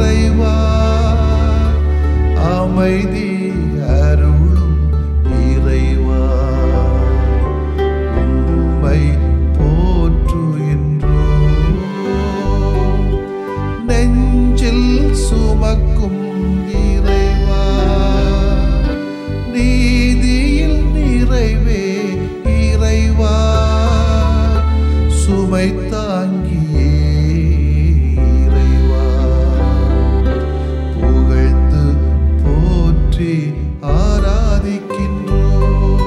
இறைவா அமைதி அருளும் இறைவா உம்மை போற்றுகின்றோம் நெஞ்சில் சுமக்கும் இறைவா நீதியில் நிறைவே இறைவா சுமை தாங்கியே இறைவா புகழ்ந்து போற்றி ஆராதிக்கின்றோம்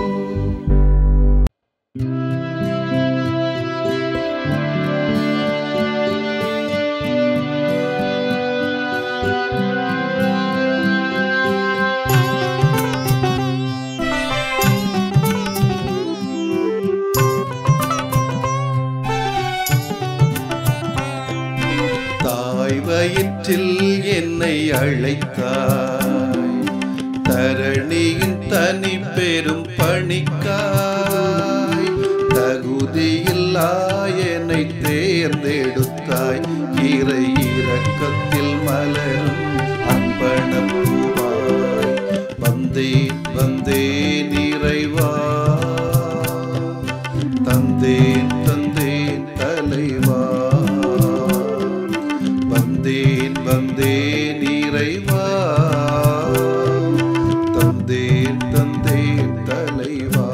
தாய் வயிற்றில் என்னை அழைத்தாய் தரணியின் தனி பெரும் பணிக்காய் தகுதியில்லா என்னை தேர்ந்தெடுத்தாய் இறை இரக்கத்தில் மலரும் அன்பனப்பூவாய் வந்தே வந்தே நிறைவா தந்தேன் தந்தேன் தலைவா வந்தேன் வந்தேன் இறைவா தந்தேன் தந்தேன் தலைவா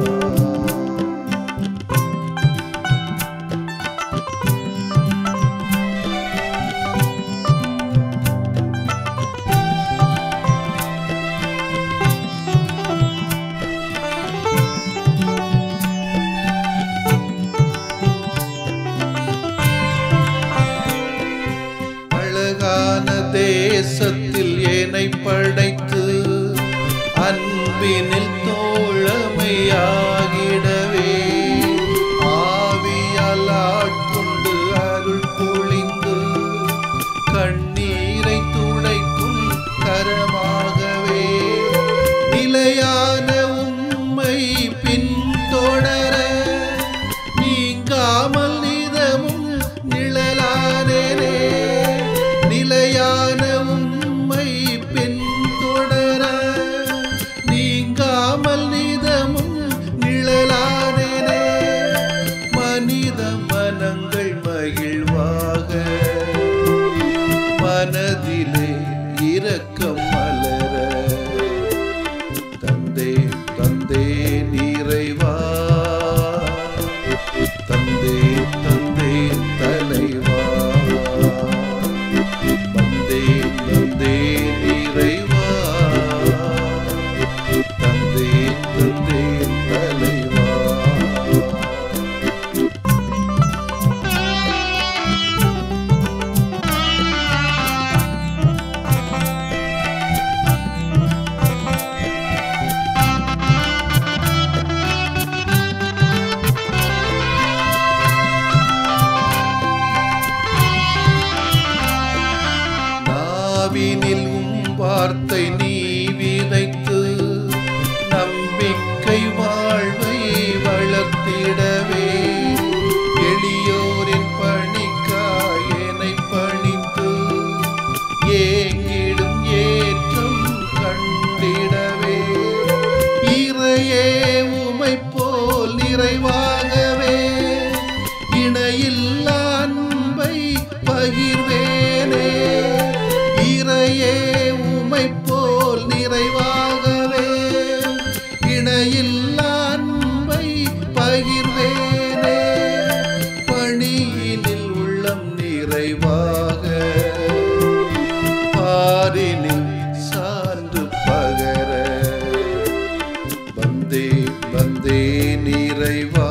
அழகான தேசத்தில் ஏனை படைத்து அன்பினில் தோழமையாகிடவே ஆவியால் ஆட்கொண்டு அருள் பொழிந்து கண்ணீரை துடைக்கும் கரமாகவே நிலையான உம்மை பின்தொடர நீங்காமல் நிதமும் நிழலானேனே நிலையான உம்மை பின்தொடர நீங்காமல் நிதமும் நிழலானேனே மனித மனங்கள் மகிழ்வாக மனதிலே இரக்கம் மலர தந்தே தந்தே நிறைவா தந்தே தந்தே தலைவா வந்தே வந்தே நிறைவா தந்தே தந்தே தலைவா நாவினில் உம் வார்த்தை நீ விதைத்து நம்பிக்கை வாழ்வை வளர்த்திடவே எளியோரின் பணிக்காய் என்னை பணித்து ஏங்கிடும் ஏற்றம் கண்டிடவே இறையே உமை போல் நிறைவாகவே இணையில்லா அன்பை பகிர்வேனே இறையே உமை போல் நிறைவாகவே இணையில்லா அன்பை பகிர்வேனே பணியினில் உள்ளம் நிறைவாக பாரினில் சான்று பகர வந்தே வந்தே நிறைவா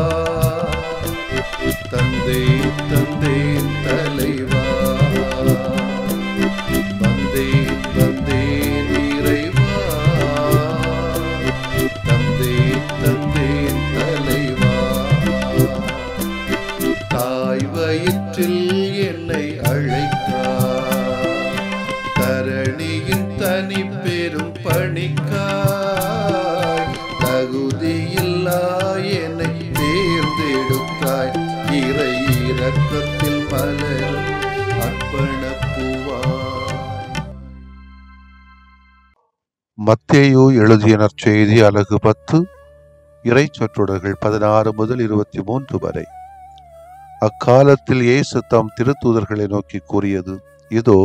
தந்தே தந்தே தலைவா வந்தே வந்தே நிறைவா தந்தே தந்தே தலைவா தாய் வயிற்றில் என்னை அழைத்தார் தரணி மத்தேயு எழுதிய நற்செய்தி அலகு பத்து இறை சொற்றொடர்கள் பதினாறு முதல் இருபத்தி மூன்று வரை அக்காலத்தில் இயேசு தம் திருத்தூதர்களை நோக்கி கூறியது இதோ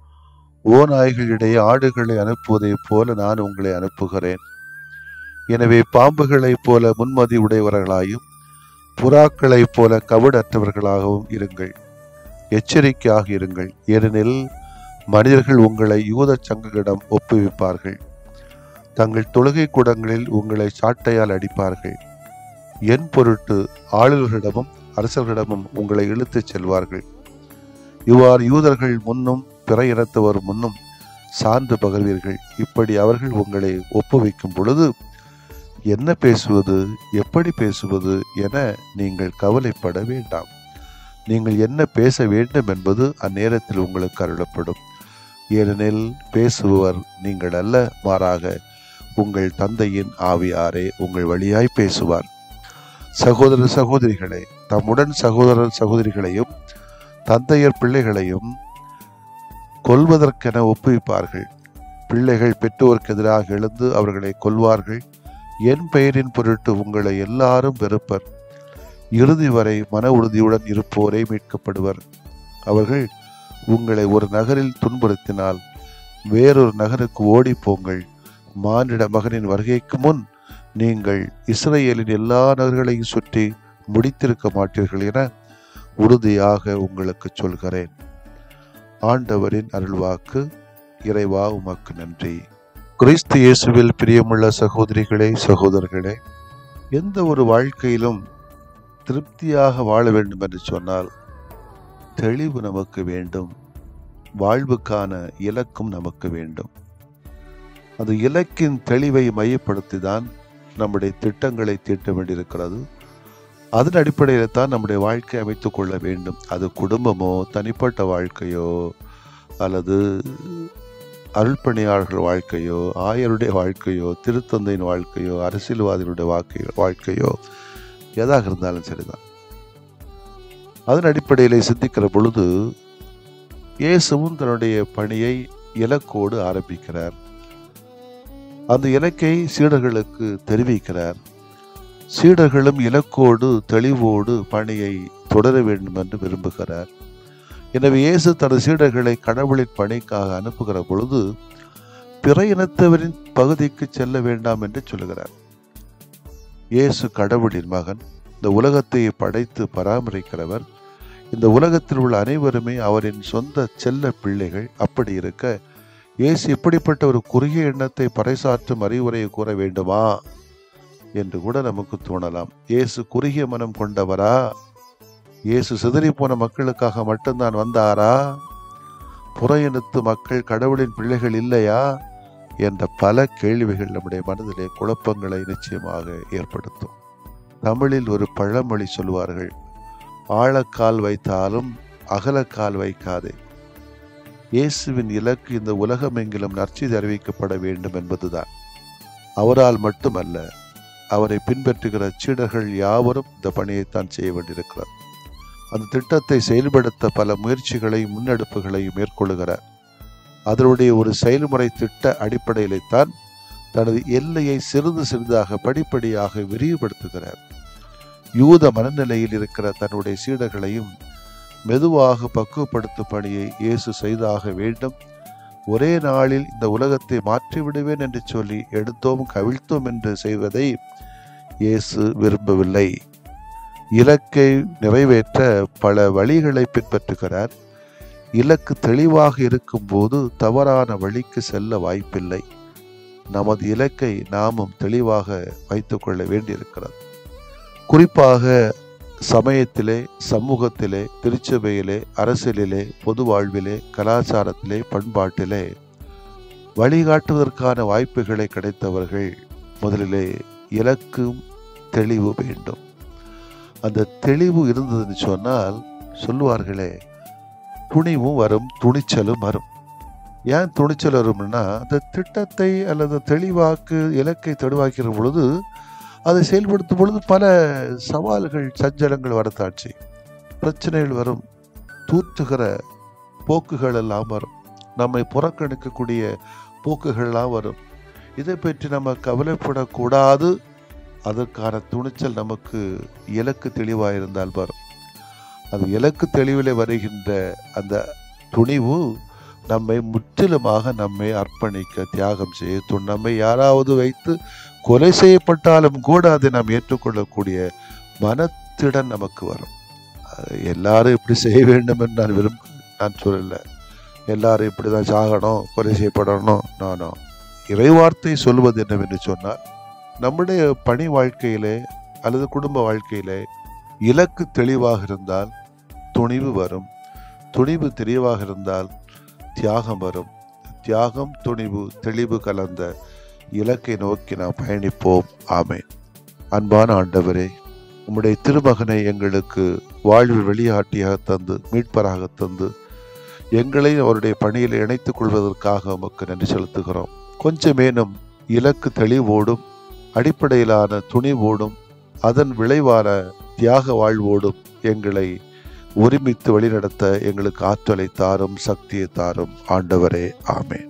ஓநாய்களிடையே ஆடுகளை அனுப்புவதைப் போல நான் உங்களை அனுப்புகிறேன் எனவே பாம்புகளைப் போல முன்மதி உடையவர்களாயும் புறாக்களைப் போல கவடற்றவர்களாகவும் இருங்கள் எச்சரிக்கையாக இருங்கள் ஏனெனில் மனிதர்கள் உங்களை யூத சங்கங்களிடம் ஒப்புவிப்பார்கள் தங்கள் தொழுகை கூடங்களில் உங்களை சாட்டையால் அடிப்பார்கள் என் பொருட்டு ஆளுநர்களிடமும் அரசர்களிடமும் உங்களை இழுத்துச் செல்வார்கள் இவ்வாறு யூதர்கள் முன்னும் பிற இனத்தவர் முன்னும் சான்று பகர்வீர்கள் இப்படி அவர்கள் உங்களை ஒப்புவிக்கும் பொழுது என்ன பேசுவது எப்படி பேசுவது என நீங்கள் கவலைப்பட வேண்டாம் நீங்கள் என்ன பேச வேண்டும் என்பது அந்நேரத்தில் உங்களுக்கு அருளப்படும் ஏனெனில் பேசுபவர் நீங்கள் அல்ல மாறாக உங்கள் தந்தையின் ஆவியாரே உங்கள் வழியாய் பேசுவார் சகோதர சகோதரிகளே தம்முடன் சகோதரர் சகோதரிகளையும் தந்தையர் பிள்ளைகளையும் கொல்வதற்கென ஒப்புவிப்பார்கள் பிள்ளைகள் பெற்றோருக்கு எதிராக எழுந்து அவர்களை கொல்வார்கள் என் பெயரின் பொருட்டு உங்களை எல்லாரும் வெறுப்பர் இறுதி வரை மன உறுதியுடன் இருப்போரே மீட்கப்படுவர் அவர்கள் உங்களை ஒரு நகரில் துன்புறுத்தினால் வேறொரு நகருக்கு ஓடிப் போங்கள் மானிட மகனின் வருகைக்கு முன் நீங்கள் இஸ்ரேலின் எல்லா நகர்களையும் சுற்றி முடித்திருக்க மாட்டீர்கள் என உறுதியாக உங்களுக்கு சொல்கிறேன் ஆண்டவரின் அருள்வாக்கு இறைவா உமக்கு நன்றி கிறிஸ்து இயேசுவில் பிரியமுள்ள சகோதரிகளே சகோதரர்களே எந்த ஒரு வாழ்க்கையிலும் திருப்தியாக வாழ வேண்டும் என்று சொன்னால் தெளிவு நமக்கு வேண்டும் வாழ்வுக்கான இலக்கும் நமக்கு வேண்டும் அந்த இலக்கின் தெளிவை மையப்படுத்தி தான் நம்முடைய திட்டங்களை தீட்ட வேண்டியிருக்கிறது அதன் அடிப்படையில் தான் நம்முடைய வாழ்க்கை அமைத்துக் கொள்ள வேண்டும் அது குடும்பமோ தனிப்பட்ட வாழ்க்கையோ அல்லது அருள்பணியாளர்கள் வாழ்க்கையோ ஆயருடைய வாழ்க்கையோ திருத்தந்தையின் வாழ்க்கையோ அரசியல்வாதிகளுடைய வாழ்க்கை வாழ்க்கையோ எதாக இருந்தாலும் சரிதான் அதன் அடிப்படையில் சிந்திக்கிற பொழுது இயேசுவும் தன்னுடைய பணியை இலக்கோடு ஆரம்பிக்கிறார் அந்த இலக்கை சீடர்களுக்கு தெரிவிக்கிறார் சீடர்களும் இலக்கோடு தெளிவோடு பணியை தொடர வேண்டும் என்று விரும்புகிறார் எனவே இயேசு தனது சீடர்களை கடவுளின் பணிக்காக அனுப்புகிற பொழுது பிற இனத்தவரின் பகுதிக்கு செல்ல வேண்டாம் என்று சொல்லுகிறார் இயேசு கடவுளின் மகன் இந்த உலகத்தை படைத்து பராமரிக்கிறவர் இந்த உலகத்தில் உள்ள அனைவருமே அவரின் சொந்த செல்ல பிள்ளைகள் அப்படி இருக்க இயேசு இப்படிப்பட்ட ஒரு குறுகிய எண்ணத்தை பறைசாற்றும் அறிவுரையை கூற வேண்டுமா என்று கூட நமக்கு தோணலாம் இயேசு குறுகிய மனம் கொண்டவரா இயேசு சிதறி போன மக்களுக்காக மட்டும்தான் வந்தாரா புற இனத்து மக்கள் கடவுளின் பிள்ளைகள் இல்லையா என்ற பல கேள்விகள் நம்முடைய மனதிலே குழப்பங்களை நிச்சயமாக ஏற்படுத்தும் தமிழில் ஒரு பழமொழி சொல்வார்கள் ஆழக்கால் வைத்தாலும் அகலக்கால் வைக்காதே இயேசுவின் இலக்கு இந்த உலகமெங்கிலும் நற்செய்தி அறிவிக்கப்பட வேண்டும் என்பதுதான் அவரால் மட்டுமல்ல அவரை பின்பற்றுகிற சீடர்கள் யாவரும் இந்த பணியைத்தான் செய்ய வேண்டியிருக்கிறார் அந்த திட்டத்தை செயல்படுத்த பல முயற்சிகளை முன்னெடுப்புகளை மேற்கொள்கிறார் அதனுடைய ஒரு செயல்முறை திட்ட அடிப்படையில்தான் தனது எல்லையை சிறிது சிறிதாக படிப்படியாக விரிவுபடுத்துகிறார் யூத மனநிலையில் இருக்கிற தன்னுடைய சீடர்களையும் மெதுவாக பக்குவப்படுத்தும் பணியை இயேசு செய்தாக வேண்டும் ஒரே நாளில் இந்த உலகத்தை மாற்றிவிடுவேன் என்று சொல்லி எடுத்தோம் கவிழ்த்தோம் என்று செய்வதை இயேசு விரும்பவில்லை இலக்கை நிறைவேற்ற பல வழிகளை பின்பற்றுகிறார் இலக்கு தெளிவாக இருக்கும்போது தவறான வழிக்கு செல்ல வாய்ப்பில்லை நமது இலக்கை நாமும் தெளிவாக வைத்துக்கொள்ள வேண்டியிருக்கிறது குறிப்பாக சமயத்திலே சமூகத்திலே திருச்சபையிலே அரசியலிலே பொது வாழ்விலே கலாச்சாரத்திலே பண்பாட்டிலே வழிகாட்டுவதற்கான வாய்ப்புகளை கிடைத்தவர்கள் முதலிலே இலக்கும் தெளிவு வேண்டும் அந்த தெளிவு இருந்ததுன்னு சொன்னால் சொல்லுவார்களே துணிவும் வரும் துணிச்சலும் வரும் ஏன் துணிச்சல் வரும்னா அந்த திட்டத்தை அல்லது தெளிவாக்கு இலக்கை தெளிவாக்கிற பொழுது அதை செயல்படுத்தும் பொழுது பல சவால்கள் சஞ்சலங்கள் வரத்தாட்சி பிரச்சனைகள் வரும் தூற்றுகிற போக்குகள் எல்லாம் வரும் நம்மை புறக்கணிக்கக்கூடிய போக்குகள்லாம் வரும் இதை பற்றி நம்ம கவலைப்படக்கூடாது அதற்கான துணிச்சல் நமக்கு இலக்கு தெளிவாக இருந்தால் வரும் அது இலக்கு தெளிவில் வருகின்ற அந்த துணிவு நம்மை முற்றிலுமாக நம்மை அர்ப்பணிக்க தியாகம் செய்ய துண் நம்மை யாராவது வைத்து கொலை செய்யப்பட்டாலும் கூட அதை நாம் ஏற்றுக்கொள்ளக்கூடிய மனத்திடன் நமக்கு வரும் அது எல்லாரும் இப்படி செய்ய வேண்டும் என்று நான் விரும்ப நான் சொல்லலை எல்லாரும் இப்படி தான் சாகணும் கொலை செய்யப்படணும் நானோ இறைவார்த்தை சொல்வது என்னவென்று சொன்னால் நம்முடைய பணி வாழ்க்கையிலே அல்லது குடும்ப வாழ்க்கையிலே இலக்கு தெளிவாக இருந்தால் துணிவு வரும் துணிவு தெளிவாக இருந்தால் தியாகம் வரும் தியாகம் துணிவு தெளிவு கலந்த இலக்கை நோக்கி நாம் பயணிப்போம் ஆமென் அன்பான ஆண்டவரே உம்முடைய திருமகனை எங்களுக்கு வாழ்வில் வெளியாட்டியாக தந்து மீட்பராக தந்து எங்களை அவருடைய பணியில் இணைத்துக் கொள்வதற்காக உமக்கு நன்றி செலுத்துகிறோம் கொஞ்சமேனும் இலக்கு தெளிவோடும் அடிப்படையிலான துணிவோடும் அதன் விளைவான தியாக வாழ்வோடும் எங்களை ஒருமித்து வழிநடத்த எங்களுக்கு ஆற்றலை தாரும் சக்தியை தாரும் ஆண்டவரே ஆமென்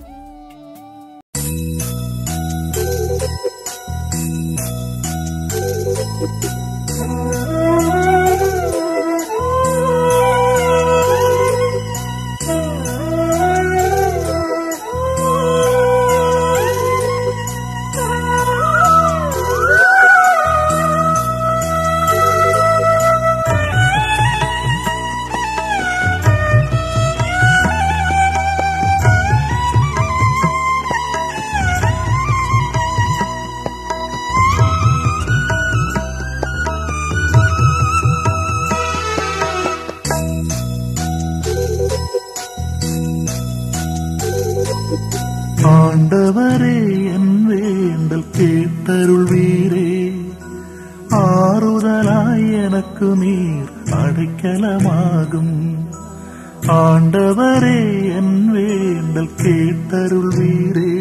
ஆண்டவரே என் வேண்டல் கேட்டருள்வீரே ஆறுதலாய் எனக்கு நீர் அடைக்கலமாகும் ஆண்டவரே என் வேண்டல் கேட்டருள்வீரே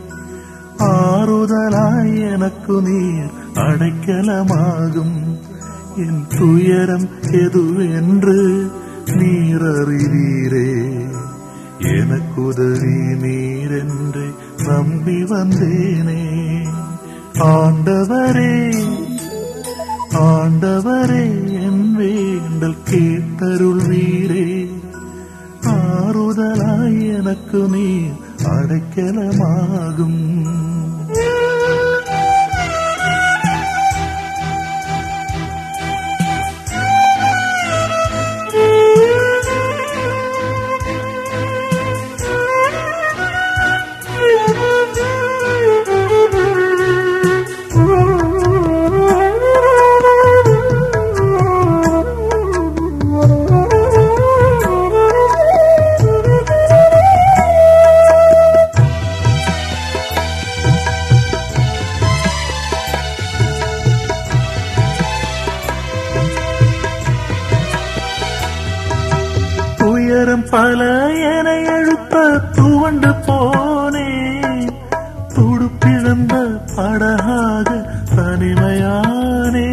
ஆறுதலாய் எனக்கு நீர் அடைக்கலமாகும் என் துயரம் எதுவென்று நீர் அறிவீரே எனக்குதவி நீரென்று நம்பி வந்தேனே ஆண்டவரே ஆண்டவரே என் வேண்டல் கேட்டருள்வீரே ஆறுதலாய் எனக்கு நீர் அடைக்கலமாகும் துயரம் பல என எழுப்ப துவண்டு போனே துடுப்பிழந்த படகாக தனிமையானே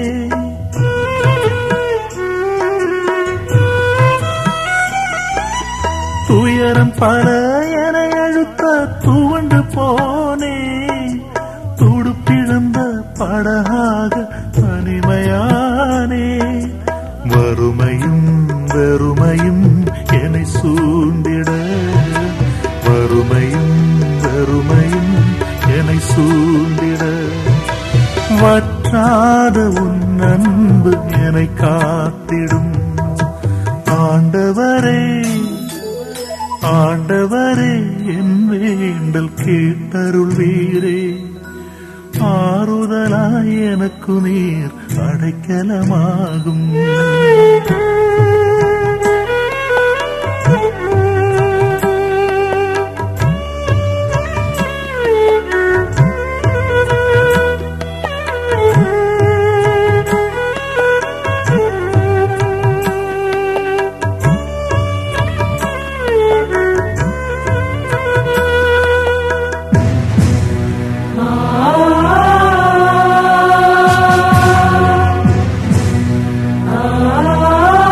துயரம் பல என எழுப்ப துவண்டு போனே துடுப்பிழந்த படகாக தனிமையானே வறுமையும் வெறுமையும் என்னை சூழ்ந்திட வறுமையும் வெறுமையும் என்னை சூழ்ந்திட வற்றாத உன் அன்பு என்னை காத்திடும் ஆண்டவரே ஆண்டவரே என் வேண்டல் கேட்டருள்வீரே ஆறுதலாய் எனக்கு நீர் அடைக்கலமாகும் ஆ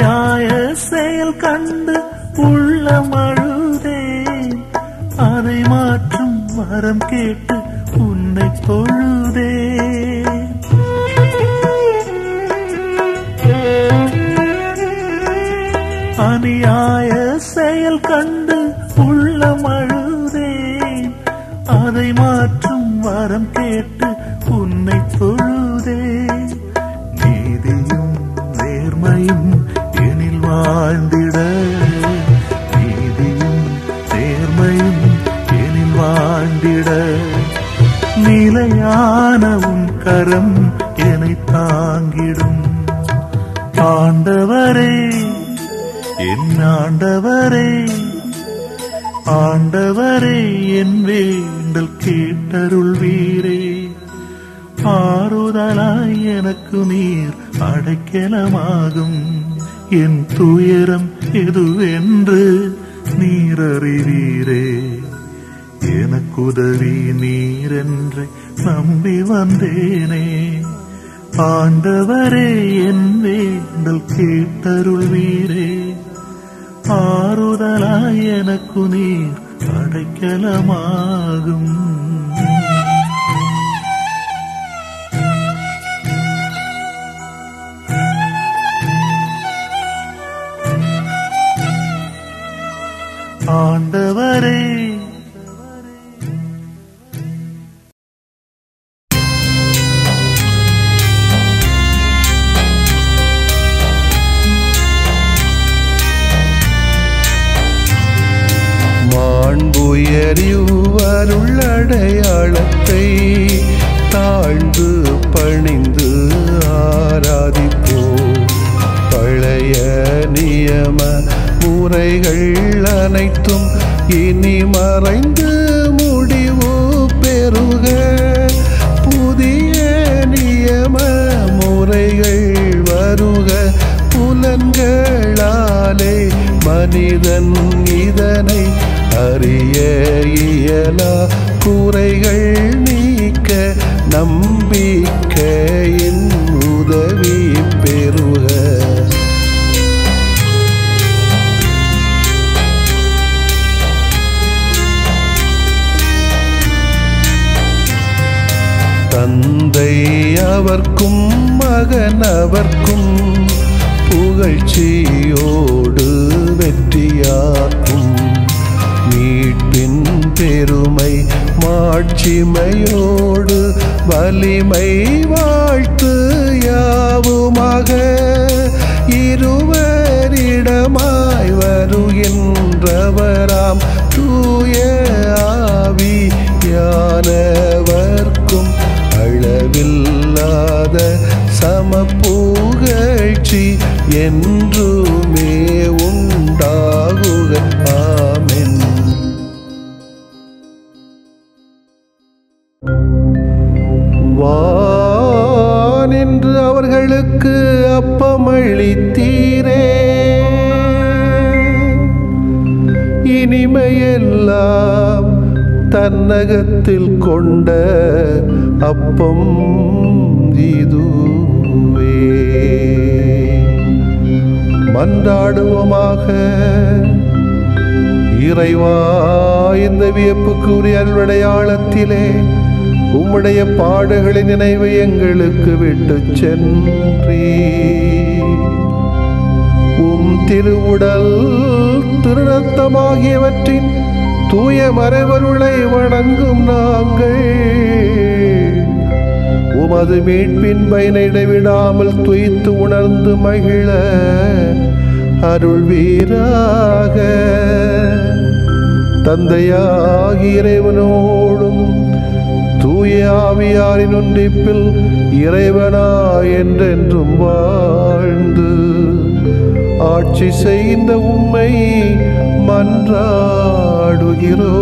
அநியாய செயல் கண்டு உள்ளம் அழுதேன் அதை மாற்றும் வரம் கேட்டு உன்னை தொழுதேன் அநியாய செயல் கண்டு உள்ளம் அழுதேன் அதை மாற்றும் வரம் கேட்டு உன்னை தொழுதேன் நீதியும் நேர்மையும் எனில் வாழ்ந்திட நீதியும் நேர்மையும் எனில் வாழ்ந்திட நிலையான உன் கரம் என்னை தாங்கிடும் ஆண்டவரே என் ஆண்டவரே ஆண்டவரே என் வேண்டல் கேட்டருள்வீரே ஆறுதலாய் எனக்கு நீர் அடைக்கலமாகும் என் துயரம் எதுவென்று நீர் அறிவீரே எனக்குதவி நீரென்று நம்பி வந்தேனே ஆண்டவரே என் வேண்டல் கேட்டருள்வீரே ஆறுதலாய் எனக்கு நீர் அடைக்கலமாகும் ஆண்டவரே மாண்புயரிவருள்ளடையாளத்தை தாழ்ந்து பணிந்து ஆராதிப்போம் பழைய நியம முறைகள் அனைத்தும் இனி மறைந்து முடிவு பெறுக புதிய நியம முறைகள் வருக புலன்களாலே மனிதன் இதனை அறிய இயலா குறைகள் நீக்க நம்பிக்கையின் உதவி பெறுக தந்தை அவர்க்கும் மகன் அவர்க்கும் புகழ்ச்சியோடு வெற்றியாக்கும் மீட்பின் பெருமை மாட்சிமையோடு வலிமை வாழ்த்து யாவுமாக இருவரிடமாய் வருகின்றவராம் தூய ஆவி யானவர்க்கும் அளவில்லாத சமப்புகழ்ச்சி என்றுமே உண்டாகுக ஆமென் வானின்று அவர்களுக்கு அப்பமளித்தீரே இனிமையெல்லாம் தன்னகத்தில் கொண்ட அப்பம் இதுவே மன்றாடுவோமாக இறைவா இந்த வியப்புக்குரிய அல்வடையாளத்திலே உம்முடைய பாடுகளின் நினைவு எங்களுக்கு விட்டு சென்றீ உம் திருவுடல் திருநத்தமாகியவற்றின் தூய மறைவருளை வணங்கும் நாங்கள் உமது மீட்பின் பயனை இடைவிடாமல் துய்த்து உணர்ந்து மகிழ அருள்வீராக தந்தையாகி இறைவனோடும் தூய ஆவியாரின் ஒன்றிப்பில் இறைவனா என்றென்றும் வாழ்ந்து ஆட்சி செய்கின்ற உம்மை மன்றாடுகிறோ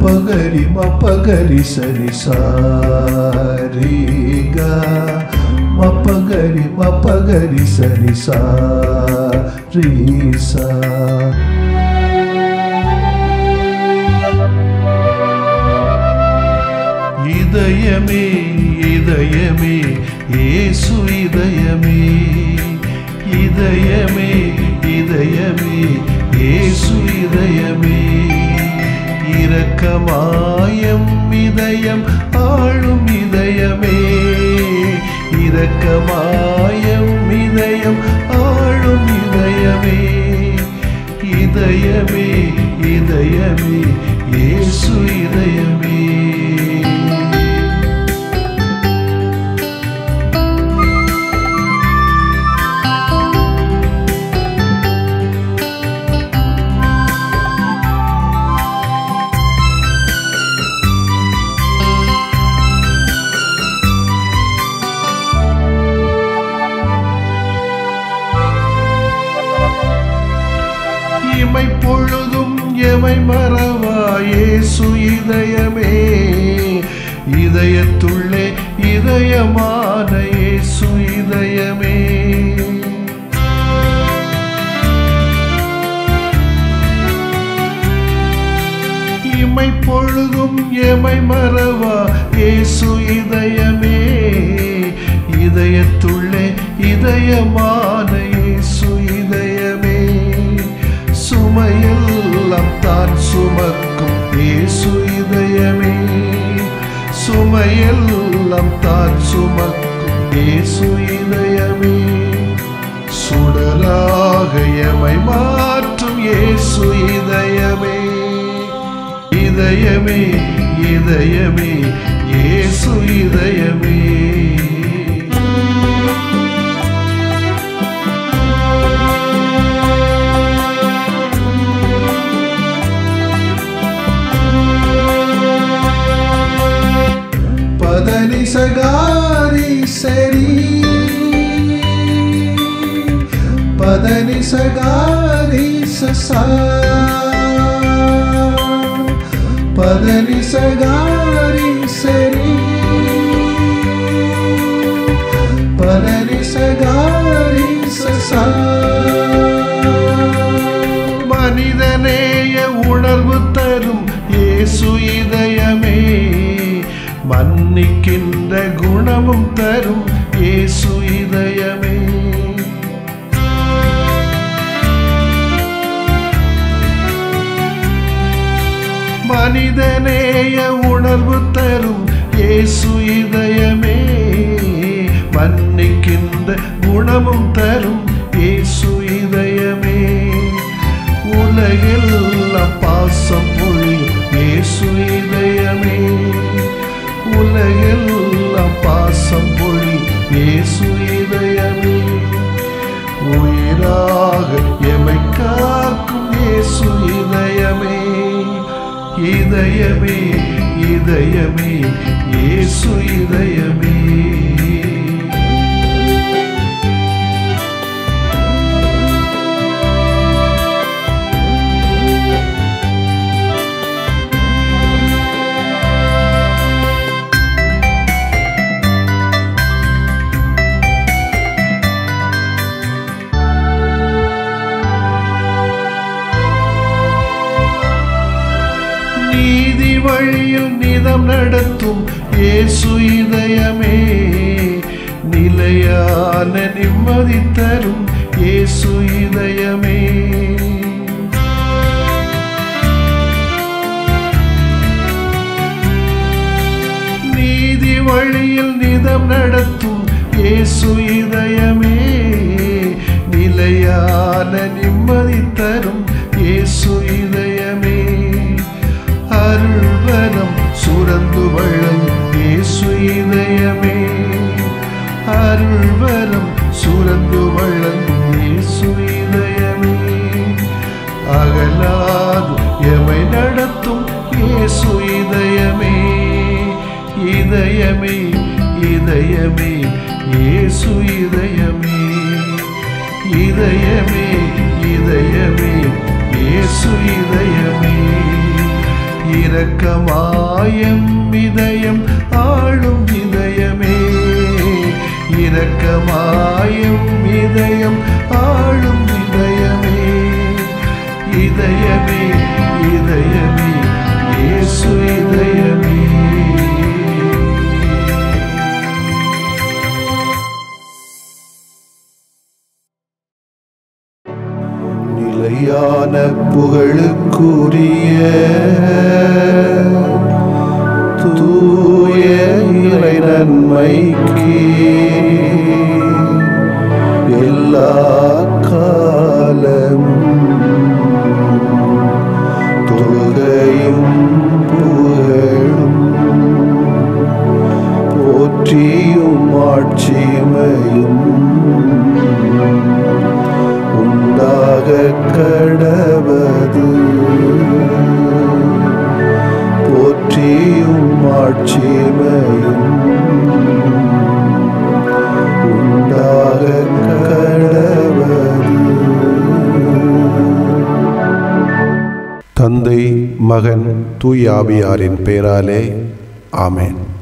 மப்பகரி மப்பகரி சரி சாரிகா மப்பகரி மப்பகரி சரி சாரிசா இதயமே இதயமே இயேசு இதயமே இதயமே இதயமே இயேசு இதயமே இரக்கமாயம் இதயம் ஆளும் இதயமே இரக்கமாயம் இதயம் ஆளும் இதயமே இதயமே இதயமே இயேசு இதயமே இமை பொழுதும் எமை மறவா இயேசு இதயமே இதயத்துள்ளே இதயமான இயேசு இதயமே இமை பொழுதும் எமை மறவா இயேசு இதயமே இதயத்துள்ளே இதயமான இயேசு இதயமே சுமையெல்லாம் தான் சுமக்கும் இயேசு இதயமே சுமையெல்லாம் தான் சுமக்கும் இயேசு இதயமே சுடராக எமை மாற்றும் இயேசு இதயமே இதயமே இதயமே இயேசு இதயமே பதனி சகாரி சரி பதனி சகாரி சசா பதனி சகாரி சரி பதனி சகாரி சசா மனிதநேய உணர்வு தரும் இயேசு இதயமே மன்னிக்கின்ற குணமும் தரும் இயேசு இதயமே மனிதநேய உணர்வு தரும் இயேசு இதயமே மன்னிக்கின்ற குணமும் தரும் இயேசு இதயமே உலகெல்லாம் பாசம் பொழியும் இயேசு இதயமே உலகெல்லாம் பாசம் பொழியும் இயேசு இதயமே உயிராக எமை காக்கும் இயேசு இதயமே இதயமே இதயமே இயேசு இதயமே நீதி வழியில் நிதம் நடத்தும் இயேசு இதயமே நிலையான நிம்மதி தரும் இயேசு இதயமே நீதி வழியில் நிதம் நடத்தும் இயேசு இதயமே நிலையான நிம்மதி தரும் இயேசு இதயமே அருள்வரம் சுரந்து வழங்கும் இயேசு இதயமே அருள்வரம் சுரந்து வழங்கும் இயேசு இதயமே அகலாது எமை நடத்தும் இயேசு இதயமே இதயமே இதயமே இயேசு இதயமே இதயமே இதயமே இயேசு இதயமே இரக்கமாயம் இதயம் ஆளும் இதயமே இரக்கமாயம் இதயம் ஆளும் இதயமே இதயமே இதயமே இயேசு இதயமே நிலையான புகழுக்குரிய தூய இறை நன்மைக்கு எல்லா காலம் தொழுகையும் புகழும் போற்றியும் ஆட்சிமையும் உண்டாக கடவது போற்றியும் ஆட்சிமையும் உண்டாக கடவது தந்தை மகன் தூய் ஆவியாரின் பெயராலே ஆமென்